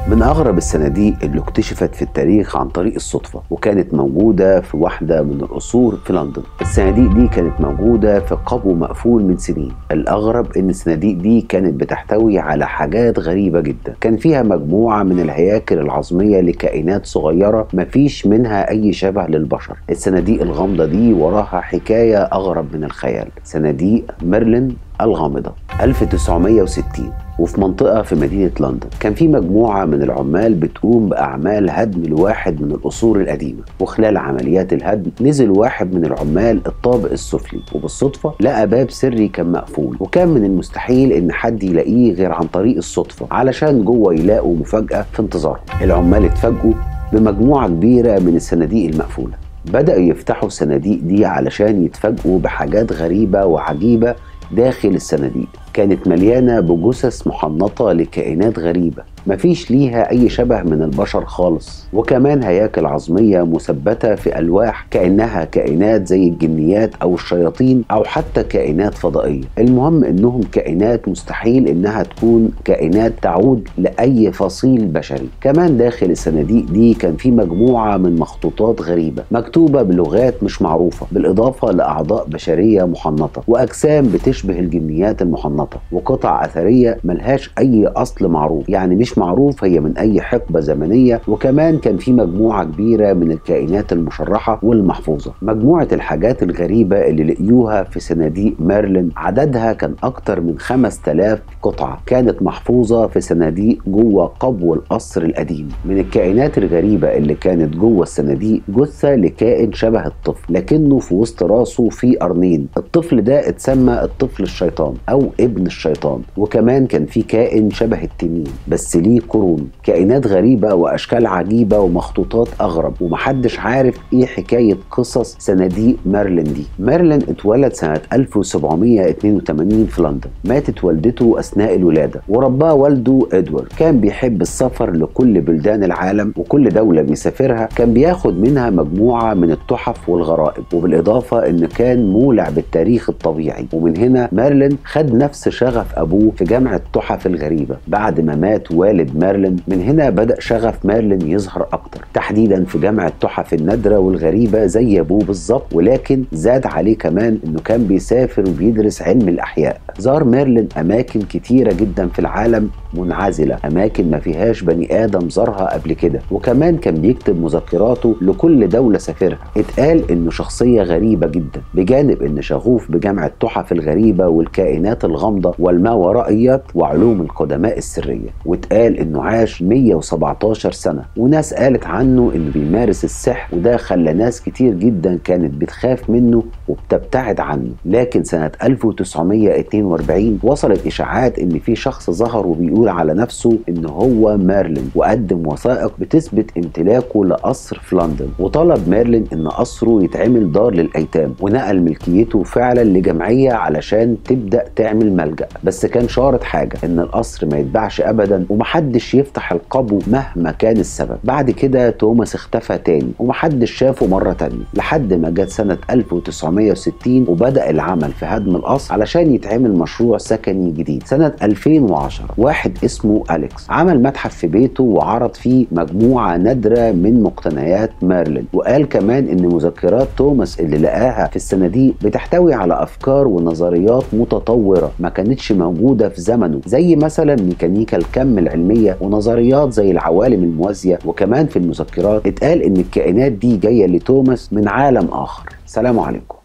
من أغرب الصناديق اللي اكتشفت في التاريخ عن طريق الصدفة وكانت موجودة في واحدة من القصور في لندن الصناديق دي كانت موجودة في قبو مقفول من سنين الأغرب إن الصناديق دي كانت بتحتوي على حاجات غريبة جدا كان فيها مجموعة من الهياكل العظمية لكائنات صغيرة مفيش منها أي شبه للبشر الصناديق الغامضة دي وراها حكاية أغرب من الخيال صناديق ميرلين الغامضة 1960 وفي منطقة في مدينة لندن كان في مجموعة من العمال بتقوم بأعمال هدم لواحد من القصور القديمة وخلال عمليات الهدم نزل واحد من العمال الطابق السفلي وبالصدفة لقى باب سري كان مقفول وكان من المستحيل إن حد يلاقيه غير عن طريق الصدفة علشان جوه يلاقوا مفاجأة في انتظارهم العمال اتفاجئوا بمجموعة كبيرة من الصناديق المقفولة بدأوا يفتحوا الصناديق دي علشان يتفاجئوا بحاجات غريبة وعجيبة داخل الصناديق كانت مليانة بجثث محنطة لكائنات غريبة مفيش ليها أي شبه من البشر خالص وكمان هياكل عظمية مثبتة في ألواح كأنها كائنات زي الجنيات أو الشياطين أو حتى كائنات فضائية المهم إنهم كائنات مستحيل إنها تكون كائنات تعود لأي فصيل بشري كمان داخل الصناديق دي كان في مجموعة من مخطوطات غريبة مكتوبة بلغات مش معروفة بالإضافة لأعضاء بشرية محنطة وأجسام بتشبه الجنيات المحنطة وقطع أثرية ملهاش أي أصل معروف يعني مش معروف هي من أي حقبة زمنية وكمان كان في مجموعة كبيرة من الكائنات المشرحة والمحفوظة مجموعة الحاجات الغريبة اللي لقيوها في صناديق ميرلين عددها كان أكتر من 5000 قطعة كانت محفوظة في صناديق جوه قبو القصر القديم من الكائنات الغريبة اللي كانت جوه الصناديق جثة لكائن شبه الطفل لكنه في وسط راسه في قرنين الطفل ده اتسمى الطفل الشيطان أو ابن الشيطان وكمان كان في كائن شبه التنين بس ليه قرون كائنات غريبة وأشكال عجيبة ومخطوطات أغرب ومحدش عارف إيه حكاية قصص صناديق ميرلين دي ميرلين اتولد سنة 1782 في لندن ماتت والدته أثناء الولادة ورباه والده إدوارد كان بيحب السفر لكل بلدان العالم وكل دولة بيسافرها كان بياخد منها مجموعة من التحف والغرائب وبالإضافة إنه كان مولع بالتاريخ الطبيعي ومن هنا ميرلين خد نفس شغف أبوه في جمع التحف الغريبة بعد ما مات والد ميرلين من هنا بدأ شغف ميرلين يظهر أكتر تحديدا في جمع التحف النادرة والغريبة زي أبوه بالظبط ولكن زاد عليه كمان إنه كان بيسافر وبيدرس علم الأحياء زار ميرلين أماكن كتيرة جدا في العالم منعزلة أماكن ما فيهاش بني آدم زارها قبل كده وكمان كان بيكتب مذكراته لكل دولة سافرها اتقال إنه شخصية غريبة جدا بجانب إن شغوف بجمع التحف الغريبة والكائنات الغامضة والماورائيات وعلوم القدماء السرية واتقال إنه عاش 117 سنة وناس قالت عنه إنه بيمارس السحر وده خلى ناس كتير جدا كانت بتخاف منه وبتبتعد عنه لكن سنة 1942 وصلت إشاعات إن في شخص ظهر وبيقول على نفسه إن هو ميرلين وقدم وثائق بتثبت امتلاكه لقصر في لندن وطلب ميرلين إن قصره يتعمل دار للأيتام ونقل ملكيته فعلا لجمعية علشان تبدأ تعمل ملجأ بس كان شارط حاجة إن القصر ما يتباعش أبدا ومحدش يفتح القبو مهما كان السبب بعد كده توماس اختفى تاني ومحدش شافه مرة تانية لحد ما جت سنة 1960 وبدأ العمل في هدم القصر علشان يتعمل مشروع سكني جديد سنة 2010 واحد اسمه أليكس عمل متحف في بيته وعرض فيه مجموعة نادرة من مقتنيات ميرلين وقال كمان إن مذكرات توماس اللي لقاها في الصناديق بتحتوي على أفكار ونظريات متطورة ما كانتش موجودة في زمنه زي مثلا ميكانيكا الكم العلمية ونظريات زي العوالم الموازية وكمان في المذكرات اتقال إن الكائنات دي جاية لتوماس من عالم آخر سلام عليكم